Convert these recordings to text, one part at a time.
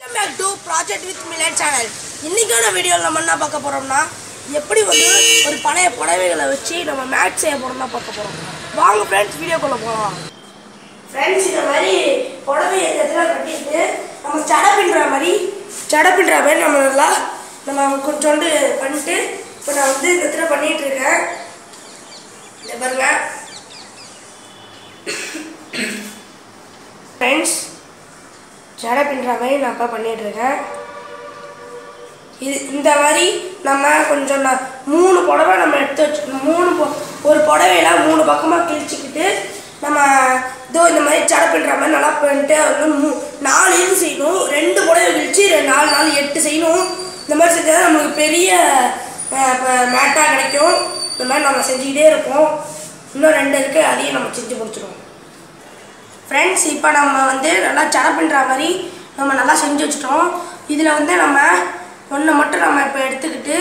Back to project with Milan channel இன்னைக்கான வீடியோவில் நம்ம என்ன பார்க்க போறோம்னா எப்படி வந்து ஒரு பழைய புடவைகளை வச்சு நம்ம மேட் செய்ய போறோம்னா பார்க்க போறோம் வாங்க ஃப்ரெண்ட்ஸ் வீடியோக்குள்ள போகலாம் ஃப்ரெண்ட்ஸ் இந்த மாதிரி புடவை இடத்துல கட்டிட்டு நம்ம ஜடை பின்னுற மாதிரி ஜடை பின்னுற மாதிரி நம்ம நல்லா நம்ம கொஞ்சோண்டு பண்ணிட்டு இப்போ நான் வந்து இந்த இடத்துல பண்ணிட்டு இருக்கேன் இந்த பாருங்க ஃப்ரெண்ட்ஸ் ஜடை பின்னுற மாதிரி நான் இப்போ பண்ணிட்டு இருக்கேன் இது இந்த மாதிரி நம்ம கொஞ்சம் ந- மூணு புடவை நம்ம எடுத்து வச்சு மூணு பொ- ஒரு புடவையில மூணு பக்கமாக கிழிச்சிக்கிட்டு நம்ம இதோ இந்த மாதிரி ஜடை பின்னுற மாதிரி நல்லா பண்ணிட்டு வந்து மூ நாலு இது செய்யணும் ரெண்டு புடவை கிழிச்சு ரெண்டு நாலு நாலு எட்டு செய்யணும் இந்த மாதிரி செஞ்சால் நமக்கு பெரிய மேட்டாக கிடைக்கும் இந்த மாதிரி நம்ம செஞ்சுக்கிட்டே இருப்போம் இன்னும் ரெண்டு இருக்குது அதையும் நம்ம செஞ்சு முடிச்சிடுவோம் ஃப்ரெண்ட்ஸ் இப்போ நம்ம வந்து நல்லா ஜடை பின்னுற மாதிரி நம்ம நல்லா செஞ்சு வச்சிட்டோம் இதில் வந்து நம்ம ஒன்று மட்டும் நம்ம இப்போ எடுத்துக்கிட்டு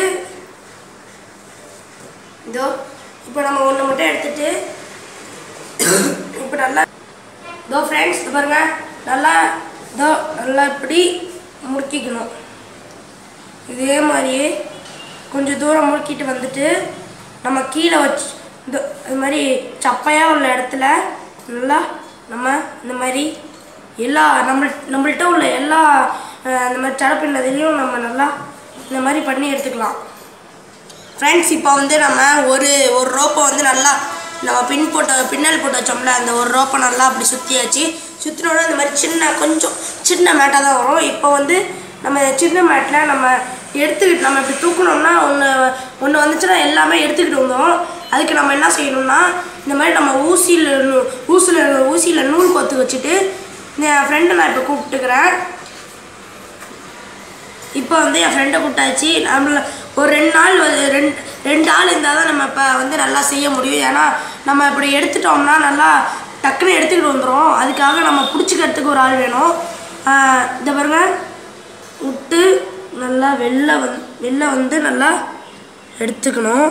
இதோ இப்போ நம்ம ஒன்று மட்டும் எடுத்துட்டு இப்போ நல்லா இதோ ஃப்ரெண்ட்ஸ் இது பாருங்க நல்லா இதோ நல்லா இப்படி முறுக்கிக்கணும் இதே மாதிரியே கொஞ்சம் தூரம் முறுக்கிட்டு வந்துட்டு நம்ம கீழே வச்சு இந்த இது மாதிரி சப்பையாக உள்ள இடத்துல நல்லா நம்ம இந்த மாதிரி எல்லா நம்ம நம்மள்ட்ட உள்ள எல்லா அஹ், இந்த மாதிரி சடப்பின்னதுலேயும் நம்ம நல்லா இந்த மாதிரி பண்ணி எடுத்துக்கலாம் ஃப்ரெண்ட்ஸ் இப்போ வந்து நம்ம ஒரு ஒரு ரோப்பை வந்து நல்லா நம்ம பின் போட்ட பின்னல் போட்டு வச்சோம்ல அந்த ஒரு ரோப்பை நல்லா அப்படி சுற்றியாச்சு சுற்றினோட இந்த மாதிரி சின்ன கொஞ்சம் சின்ன மேட்டாக தான் வரும் இப்போ வந்து நம்ம சின்ன மேட்டில் நம்ம எடுத்துக்கிட்டு நம்ம இப்படி தூக்கணும்னா ஒன்று ஒன்று வந்துச்சுன்னா எல்லாமே எடுத்துக்கிட்டு வந்தோம் அதுக்கு நம்ம என்ன செய்யணும்னா இந்த மாதிரி நம்ம ஊசியில் நூ ஊசியில் ஊசியில் நூல் கொத்து வச்சுட்டு என் ஃப்ரெண்டை நான் இப்போ கூப்பிட்டுக்கிறேன் இப்போ வந்து என் ஃப்ரெண்டை கூட்டாச்சு நம்மள ஒரு ரெண்டு நாள் வந்து ரெண்டு ரெண்டு ஆள் இருந்தால் தான் நம்ம இப்போ வந்து நல்லா செய்ய முடியும் ஏன்னா நம்ம இப்படி எடுத்துட்டோம்னா நல்லா டக்குன்னு எடுத்துக்கிட்டு வந்துடும் அதுக்காக நம்ம பிடிச்சிக்கிறதுக்கு ஒரு ஆள் வேணும் ஆஹ் இந்த பாருங்க விட்டு நல்லா வெளில வந் வெளில வந்து நல்லா எடுத்துக்கணும்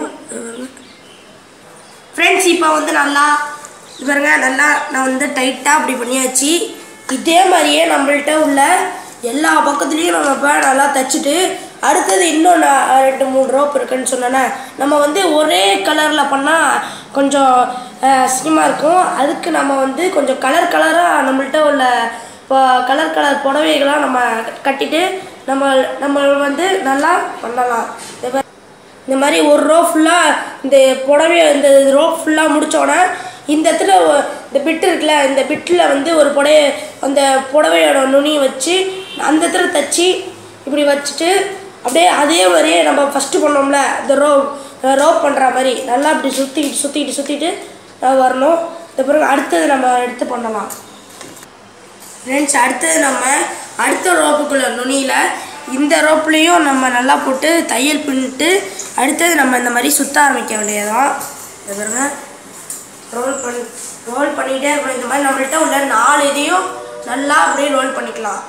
ஃப்ரெண்ட்ஸ் இப்போ வந்து நல்லா இது பாருங்க நல்லா நான் வந்து டைட்டாக அப்படி பண்ணியாச்சு இதே மாதிரியே நம்மள்ட்ட உள்ள எல்லா பக்கத்துலேயும் நம்ம இப்போ நல்லா தைச்சிட்டு அடுத்தது இன்னும் நான் ரெண்டு மூணு ரோப் இருக்குன்னு சொன்னேனே நம்ம வந்து ஒரே கலரில் பண்ணால் கொஞ்சம் அசிங்கமாக இருக்கும் அதுக்கு நம்ம வந்து கொஞ்சம் கலர் கலராக நம்மள்ட்ட உள்ள இப்போ கலர் கலர் புடவைகளாம் நம்ம கட்டிட்டு நம்ம நம்ம வந்து நல்லா பண்ணலாம் இதே பாரு. இந்த மாதிரி ஒரு ரோ ஃபுல்லாக இந்த புடவைய இந்த ரோ ஃபுல்லாக முடித்தோடனே இந்த இடத்துல ஒ- இந்த பிட்டு இருக்குல்ல இந்த பிட்டில் வந்து ஒரு புடைய அந்த புடவையோட நுனி வச்சு அந்த இடத்துல தச்சு இப்படி வச்சுட்டு அப்படியே அதே மாதிரியே நம்ம ஃபஸ்ட்டு பண்ணோம்ல இந்த ரோ ரோப் பண்ணுற மாதிரி நல்லா இப்படி சுற்றிக்கிட்டு சுற்றிக்கிட்டு சுற்றிட்டு வரணும் இந்த பிறகு அடுத்தது நம்ம எடுத்து பண்ணலாம் ஃப்ரெண்ட்ஸ் அடுத்தது நம்ம அடுத்த ரோப்புக்குள்ள நுனியில் இந்த ரோப்லேயும் நம்ம நல்லா போட்டு தையல் பின்னிட்டு அடுத்தது நம்ம இந்த மாதிரி சுற்ற ஆரம்பிக்க வேண்டியதுதான் இந்த பாருங்க ரோல் பண்ணி ரோல் பண்ணிக்கிட்டே இருக்கணும் இந்த மாதிரி நம்மள்ட்ட உள்ள நாலு இதையும் நல்லா அப்படியே ரோல் பண்ணிக்கலாம்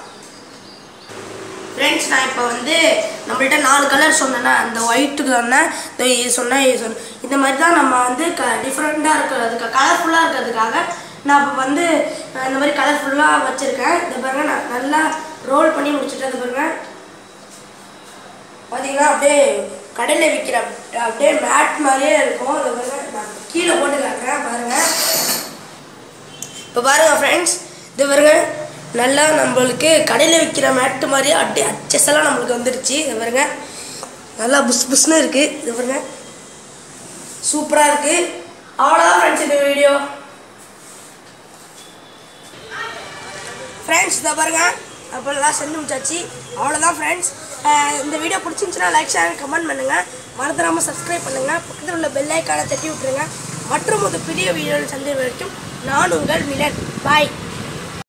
ஃப்ரெண்ட்ஸ் நான் இப்போ வந்து நம்மள்ட்ட நாலு கலர் சொன்னேன்னா அந்த ஒயிட்டுக்கு சொன்னேன் இந்த இது சொன்னேன் இது சொன்னேன் இந்த மாதிரி தான் நம்ம வந்து க டிஃப்ரெண்ட்டாக இருக்கிறதுக்கு கலர்ஃபுல்லாக இருக்கிறதுக்காக நான் இப்போ வந்து அஹ், இந்த மாதிரி கலர்ஃபுல்லாக வச்சுருக்கேன் இந்த பாருங்க நான் நல்லா ரோல் பண்ணி முடிச்சுட்டேன் இந்த பாருங்க பார்த்தீங்கன்னா அப்படியே கடையில் விற்கிற அப்படியே மேட் மாதிரியே இருக்கும் இந்த பாருங்க நான் கீழே போட்டு காட்டுறேன் பாருங்கள் இப்போ பாருங்க ஃப்ரெண்ட்ஸ் இது பாருங்க நல்லா நம்மளுக்கு கடையில் விற்கிற மேட்டு மாதிரியே அப்படியே அச்சஸெல்லாம் நம்மளுக்கு வந்துடுச்சு இது பாருங்க நல்லா புஸ் புஸ்னு இருக்குது இது பாருங்க சூப்பராக இருக்குது அவ்வளோதான் ஃப்ரெண்ட்ஸ் இந்த வீடியோ ஃப்ரெண்ட்ஸ் இதை பாருங்க அப்போல்லாம் செஞ்சு முடிச்சாச்சு அவ்வளோதான் ஃப்ரெண்ட்ஸ் இந்த வீடியோ பிடிச்சிருந்துச்சுன்னா லைக் ஷேர் கமெண்ட் பண்ணுங்கள் மறந்துடாமல் சப்ஸ்கிரைப் பண்ணுங்கள் பக்கத்தில் உள்ள பெல் ஐக்கானை தட்டி விட்டுருங்க மற்றும் ஒரு பெரிய வீடியோவில் சந்திப்பு வரைக்கும் நான் உங்கள் மிலன் பாய்